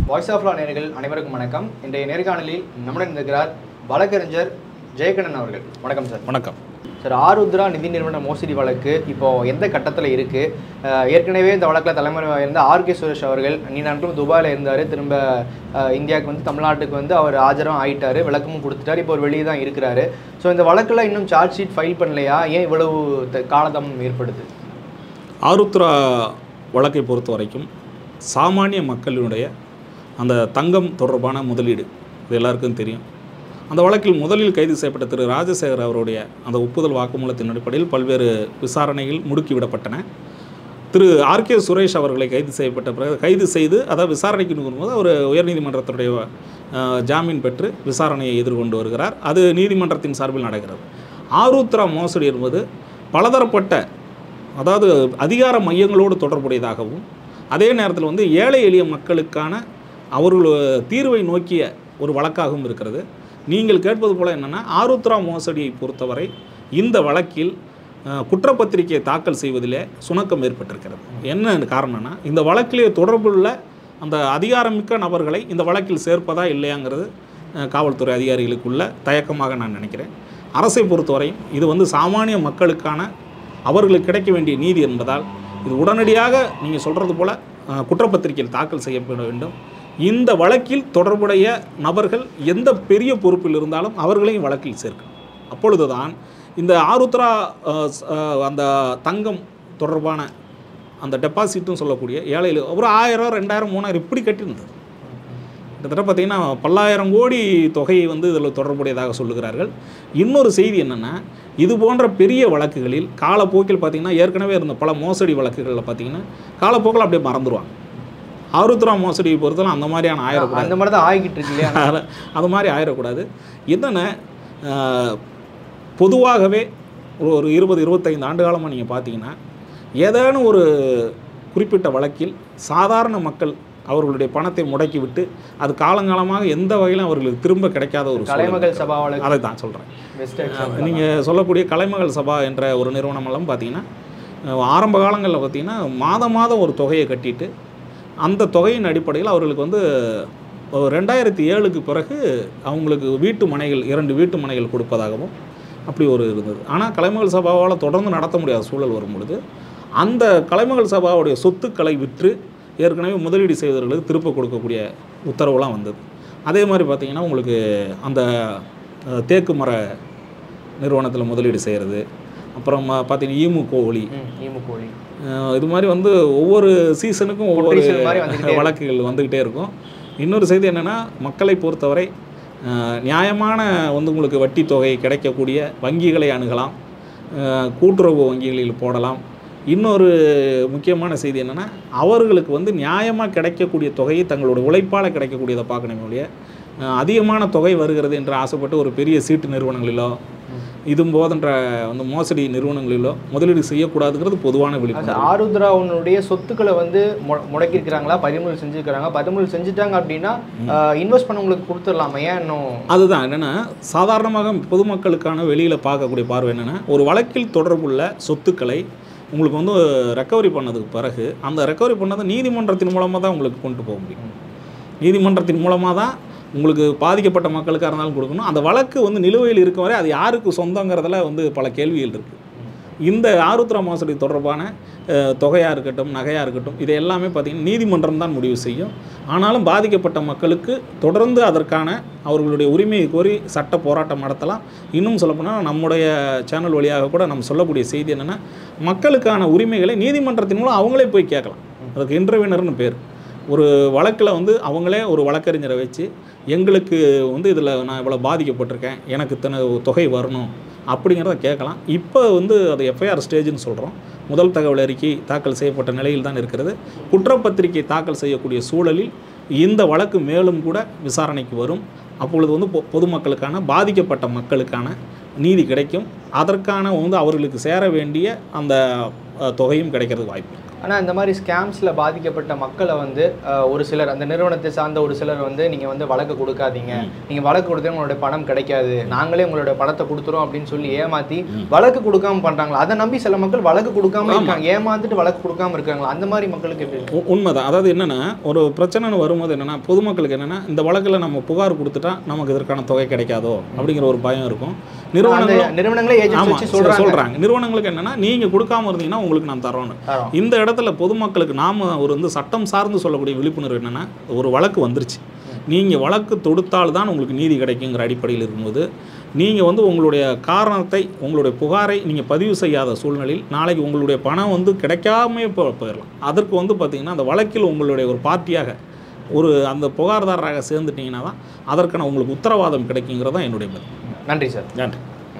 Voice of law நேயர்கள் அனைவருக்கும் வணக்கம் இன்றைய நேர்காணலில் நம்முடன் இருக்கிறார் வழக்கறிஞர் ஜெயகண்ணன் அவர்கள் வணக்கம் சார் வணக்கம் சார் ஆருத்ரா நிதி நிறுவன மோசடி வழக்கு இப்போ எந்த கட்டத்தில் இருக்கு அஹ் ஏற்கனவே இந்த வழக்கில் தலைமுறை இருந்த ஆர் கே சுரேஷ் அவர்கள் நீ நாட்களும் துபாயில் இருந்தார் திரும்ப அஹ், இந்தியாவுக்கு வந்து தமிழ்நாட்டுக்கு வந்து அவர் ஆஜரும் ஆயிட்டாரு விளக்கமும் கொடுத்துட்டாரு இப்போ ஒரு வெளியே தான் இருக்கிறாரு ஸோ இந்த வழக்கில் இன்னும் சார்ஜ் ஷீட் ஃபைல் பண்ணலையா ஏன் இவ்வளவு த- காலதாமம் ஏற்படுது ஆருத்ரா வழக்கை பொறுத்த வரைக்கும் சாமானிய மக்களினுடைய அந்த தங்கம் தொடர்பான முதலீடு இது எல்லாருக்கும் தெரியும் அந்த வழக்கில் முதலில் கைது செய்யப்பட்ட திரு ராஜசேகர் அவருடைய அந்த ஒப்புதல் வாக்குமூலத்தின் அடிப்படையில் பல்வேறு விசாரணைகள் முடுக்கிவிடப்பட்டன திரு ஆர்கே சுரேஷ் அவர்களை கைது செய்யப்பட்ட பிறகு கைது செய்து அதை விசாரணைக்கு போது அவர் உயர்நீதிமன்றத்துடைய அஹ், ஜாமீன் பெற்று விசாரணையை எதிர்கொண்டு வருகிறார் அது நீதிமன்றத்தின் சார்பில் நடக்கிறது ஆருத்ரா மோசடி என்பது பலதரப்பட்ட அதாவது அதிகார மையங்களோடு தொடர்புடையதாகவும் அதே நேரத்தில் வந்து ஏழை எளிய மக்களுக்கான அவர்கள் தீர்வை நோக்கிய ஒரு வழக்காகவும் இருக்கிறது நீங்கள் கேட்பது போல என்னென்னா ஆருத்ரா மோசடியை பொறுத்தவரை இந்த வழக்கில் அஹ், குற்றப்பத்திரிகையை தாக்கல் செய்வதிலே சுணக்கம் ஏற்பட்டிருக்கிறது என்ன காரணம்னா இந்த வழக்கிலே தொடர்புள்ள அந்த அதிகாரமிக்க நபர்களை இந்த வழக்கில் சேர்ப்பதா இல்லையாங்கிறது அஹ், காவல்துறை அதிகாரிகளுக்குள்ள தயக்கமாக நான் நினைக்கிறேன் அரசை பொறுத்தவரையும் இது வந்து சாமானிய மக்களுக்கான அவர்களுக்கு கிடைக்க வேண்டிய நீதி என்பதால் இது உடனடியாக நீங்கள் சொல்கிறது போல் அஹ், குற்றப்பத்திரிகையில் தாக்கல் செய்யப்பட வேண்டும் இந்த வழக்கில் தொடர்புடைய நபர்கள் எந்த பெரிய பொறுப்பில் இருந்தாலும் அவர்களையும் வழக்கில் சேர்க்கணும் அப்பொழுதுதான் இந்த ஆருத்ரா அஹ், ஸ்- அஹ், அந்த தங்கம் தொடர்பான அந்த டெபாசிட்னு சொல்லக்கூடிய ஏழையில் ஒரு ஆயிரம் ரெண்டாயிரம் மூணாயிரம் இப்படி கட்டியிருந்தது கிட்டத்தட்ட பார்த்தீங்கன்னா பல்லாயிரம் கோடி தொகையை வந்து இதில் தொடர்புடையதாக சொல்லுகிறார்கள் இன்னொரு செய்தி என்னென்னா இது போன்ற பெரிய வழக்குகளில் காலப்போக்கில் பார்த்தீங்கன்னா ஏற்கனவே இருந்த பல மோசடி வழக்குகளில் பார்த்தீங்கன்னா காலப்போக்கில் அப்படியே மறந்துடுவாங்க ஆருத்ரா மோசடியை பொறுத்தவரை அந்த மாதிரியான ஆயிரக்கூடாது அந்த மாதிரி தான் ஆகிக்கிட்டு இருக்கு இல்லையா அது- அது மாதிரி ஆயிடக்கூடாது என்னென்ன ஆஹ், பொதுவாகவே ஒரு ஒரு இருபது இருபத்தைந்து ஆண்டு காலமாக நீங்கள் பார்த்தீங்கன்னா ஏதேனும் ஒரு குறிப்பிட்ட வழக்கில் சாதாரண மக்கள் அவர்களுடைய பணத்தை முடக்கி விட்டு அது காலங்காலமாக எந்த வகையிலும் அவர்களுக்கு திரும்ப கிடைக்காத ஒரு சூழல் கலைமகள் இருக்கிறது. சபா வழக்கு அதை தான் சொல்கிறேன் பெஸ்ட் எக்ஸாம்பிள் நீங்கள் சொல்லக்கூடிய கலைமகள் சபா என்ற ஒரு நிறுவனமெல்லாம் பார்த்தீங்கன்னா அஹ், ஆரம்ப காலங்களில் பார்த்தீங்கன்னா மாதம் மாதம் ஒரு தொகையை கட்டிட்டு அந்த தொகையின் அடிப்படையில் அவர்களுக்கு வந்து ஒரு ரெண்டாயிரத்தி ஏழுக்கு பிறகு அவங்களுக்கு வீட்டு மனைகள் இரண்டு வீட்டு மனைகள் கொடுப்பதாகவும் அப்படி ஒரு இருந்தது ஆனால் கலைமகள் சபாவால் தொடர்ந்து நடத்த முடியாத சூழல் வரும் பொழுது அந்த கலைமகள் சபாவுடைய சொத்துக்களை விற்று ஏற்கனவே முதலீடு செய்தவர்களுக்கு திருப்ப கொடுக்கக்கூடிய உத்தரவுலாம் வந்தது அதே மாதிரி பார்த்தீங்கன்னா உங்களுக்கு அந்த அஹ், தேக்கு மர நிறுவனத்தில் முதலீடு செய்கிறது அப்புறம் பார்த்தீங்கன்னா ஈமு கோழி ஈமு கோழி அஹ், இது மாதிரி வந்து ஒவ்வொரு சீசனுக்கும் ஒவ்வொரு கொட்டேஷன் மாதிரி வந்துக்கிட்டே இருக்கு. வழக்குகள் வந்துக்கிட்டே இருக்கும் இன்னொரு செய்தி என்னென்னா மக்களை பொறுத்தவரை அஹ், நியாயமான வந்து உங்களுக்கு வட்டி தொகை கிடைக்கக்கூடிய வங்கிகளை அணுகலாம் அஹ், கூட்டுறவு வங்கிகளில் போடலாம் இன்னொரு முக்கியமான செய்தி என்னென்னா அவர்களுக்கு வந்து நியாயமாக கிடைக்கக்கூடிய தொகையை தங்களோட உழைப்பால் கிடைக்கக்கூடியதை பார்க்கணுமே ஒழிய அஹ், அதிகமான தொகை வருகிறது என்று ஆசைப்பட்டு ஒரு பெரிய சீட்டு நிறுவனங்களிலோ இது போதன்ற வந்து மோசடி நிறுவனங்களிலோ முதலீடு செய்யக்கூடாதுங்கிறது பொதுவான அது விழிப்புணர்வு ஆருத்ராவுனுடைய சொத்துக்களை வந்து மு- முடக்கியிருக்கிறாங்களா பறிமுதல் செஞ்சுருக்கிறாங்க பறிமுதல் செஞ்சுட்டாங்க அப்படின்னா இன்வெஸ்ட் பண்ணவங்களுக்கு கொடுத்துடலாமா ஏன் இன்னும் அதுதான் என்னென்னா சாதாரணமாக பொதுமக்களுக்கான வெளியில் பார்க்கக்கூடிய பார்வை என்னென்னா ஒரு வழக்கில் தொடர்புள்ள சொத்துக்களை உங்களுக்கு வந்து ரெக்கவரி பண்ணதுக்கு பிறகு அந்த ரெக்கவரி பண்ணதை நீதிமன்றத்தின் மூலமாக தான் உங்களுக்கு கொண்டு போக முடியும் நீதிமன்றத்தின் மூலமாக தான் உங்களுக்கு பாதிக்கப்பட்ட மக்களுக்காக இருந்தாலும் கொடுக்கணும் அந்த வழக்கு வந்து நிலுவையில் இருக்கும் வரை அது யாருக்கு சொந்தங்கிறதுல வந்து பல கேள்விகள் இருக்குது இந்த ஆருத்ரா மோசடி தொடர்பான அஹ், தொகையாக இருக்கட்டும் நகையாக இருக்கட்டும் இது எல்லாமே பார்த்திங்கன்னா நீதிமன்றம் தான் முடிவு செய்யும் ஆனாலும் பாதிக்கப்பட்ட மக்களுக்கு தொடர்ந்து அதற்கான அவர்களுடைய உரிமையை கோரி சட்ட போராட்டம் நடத்தலாம் இன்னும் சொல்லப்போனால் நம்முடைய சேனல் வழியாக கூட நம்ம சொல்லக்கூடிய செய்தி என்னென்னா மக்களுக்கான உரிமைகளை நீதிமன்றத்தின் மூலம் அவங்களே போய் கேட்கலாம் அதுக்கு இன்டர்வினர்னு பேர் ஒரு வழக்கில் வந்து அவங்களே ஒரு வழக்கறிஞரை வச்சு எங்களுக்கு வந்து இதில் நான் இவ்வளோ பாதிக்கப்பட்டிருக்கேன் எனக்கு இத்தனை தொகை வரணும் அப்படிங்கிறத கேட்கலாம் இப்போ வந்து அது எஃப்ஐஆர் ஸ்டேஜ்னு சொல்கிறோம் முதல் தகவல் அறிக்கை தாக்கல் செய்யப்பட்ட நிலையில் தான் இருக்கிறது குற்றப்பத்திரிகை தாக்கல் செய்யக்கூடிய சூழலில் இந்த வழக்கு மேலும் கூட விசாரணைக்கு வரும் அப்பொழுது வந்து பொ- பொதுமக்களுக்கான பாதிக்கப்பட்ட மக்களுக்கான நீதி கிடைக்கும் அதற்கான வந்து அவர்களுக்கு சேர வேண்டிய அந்த அஹ், தொகையும் கிடைக்கிறதுக்கு வாய்ப்பு இருக்கு ஆனால் இந்த மாதிரி ஸ்கேம்ஸில் பாதிக்கப்பட்ட மக்களை வந்து அஹ், ஒரு சிலர் அந்த நிறுவனத்தை சார்ந்த ஒரு சிலர் வந்து நீங்கள் வந்து வழக்கு கொடுக்காதீங்க நீங்கள் வழக்கு கொடுத்தா உங்களுடைய பணம் கிடைக்காது நாங்களே உங்களுடைய பணத்தை கொடுத்துறோம் அப்படின்னு சொல்லி ஏமாற்றி வழக்கு கொடுக்காம பண்ணுறாங்களா அதை நம்பி சில மக்கள் வழக்கு கொடுக்காம இருக்காங்க ஏமாந்துட்டு வழக்கு கொடுக்காம இருக்காங்களா அந்த மாதிரி மக்களுக்கு எப்படி இருக்கு? உ- உண்மைதான் அதாவது என்னென்னா ஒரு பிரச்சனைன்னு வரும்போது என்னென்னா பொதுமக்களுக்கு என்னென்னா இந்த வழக்கில் நம்ம புகார் கொடுத்துட்டா நமக்கு இதற்கான தொகை கிடைக்காதோ அப்படிங்கிற ஒரு பயம் இருக்கும் அந்த நிறுவனங்களும் நிறுவனங்களே ஏஜென்சி ஆமாம் வச்சு சொல்கிறாங்க சொல்கிறாங்க நிறுவனங்களுக்கு என்னென்னா நீங்கள் கொடுக்காம இருந்தீங்கன்னா உங்களுக்கு நான் தரோன்னு தரோம். இந்த இடத்துல பொதுமக்களுக்கு நாம் ஒரு வந்து சட்டம் சார்ந்து சொல்லக்கூடிய விழிப்புணர்வு என்னென்னா ஒரு வழக்கு வந்துருச்சு நீங்கள் வழக்கு தொடுத்தால் தான் உங்களுக்கு நீதி கிடைக்குங்கிற அடிப்படையில் இருக்கும்போது நீங்கள் வந்து உங்களுடைய காரணத்தை உங்களுடைய புகாரை நீங்கள் பதிவு செய்யாத சூழ்நிலையில் நாளைக்கு உங்களுடைய பணம் வந்து கிடைக்காமே போ போயிடலாம் அதற்கு வந்து பார்த்திங்கன்னா அந்த வழக்கில் உங்களுடைய ஒரு பார்ட்டியாக ஒரு அந்த புகார்தாரராக சேர்ந்துட்டீங்கன்னா தான் அதற்கான உங்களுக்கு உத்தரவாதம் கிடைக்குங்கிறது தான் என்னுடைய பதில் நன்றி சார் நன்றி